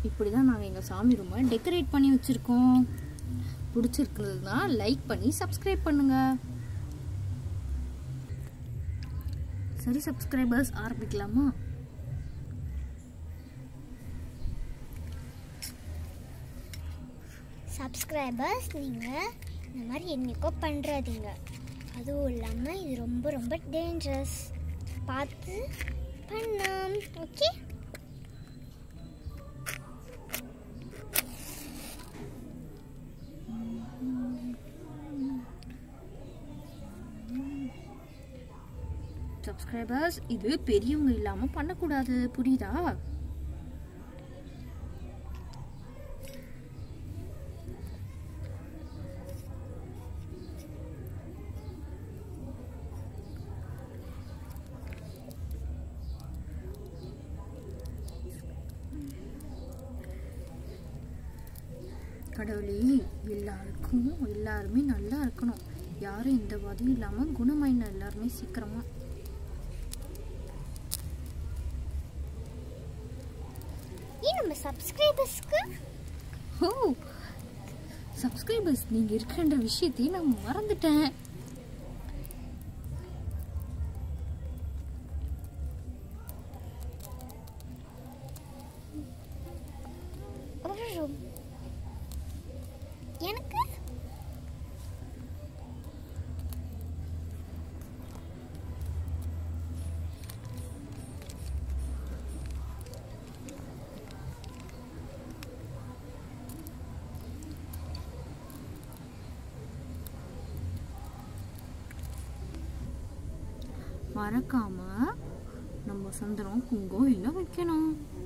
இப்படி தான் நாங்கள் எங்கள் சாமி ரூமை டெக்கரேட் பண்ணி வச்சுருக்கோம் பிடிச்சிருக்கிறதுனா லைக் பண்ணி சப்ஸ்கிரைப் பண்ணுங்க சரி சப்ஸ்கிரைபர்ஸ் ஆரம்பிக்கலாமா சப்ஸ்கிரைபர்ஸ் நீங்கள் இந்த மாதிரி என்னைக்கோ பண்ணுறாதீங்க அதுவும் இல்லாமல் இது ரொம்ப ரொம்ப டேஞ்சரஸ் பார்த்து பண்ணலாம் ஓகே சப்ஸ்கிரைபர்ஸ் இது பெரியவங்க இல்லாமல் பண்ணக்கூடாது புரியுதா கடவுளே எல்லாருக்கும் எல்லாருமே நல்லா இருக்கணும் யாரும் எந்த வாதியும் இல்லாமல் குணமாயின எல்லாருமே சீக்கிரமா ஏன் நம்ம சப்ஸ்கிரைபர்ஸ்க்கு ஓ சப்ஸ்கிரைபர்ஸ் நீங்கள் இருக்கின்ற விஷயத்தையே நான் மறந்துட்டேன் ஒரு room. எனக்கு மறக்காம நம்ம சந்தனம் குங்குமம் எல்லாம் வைக்கணும்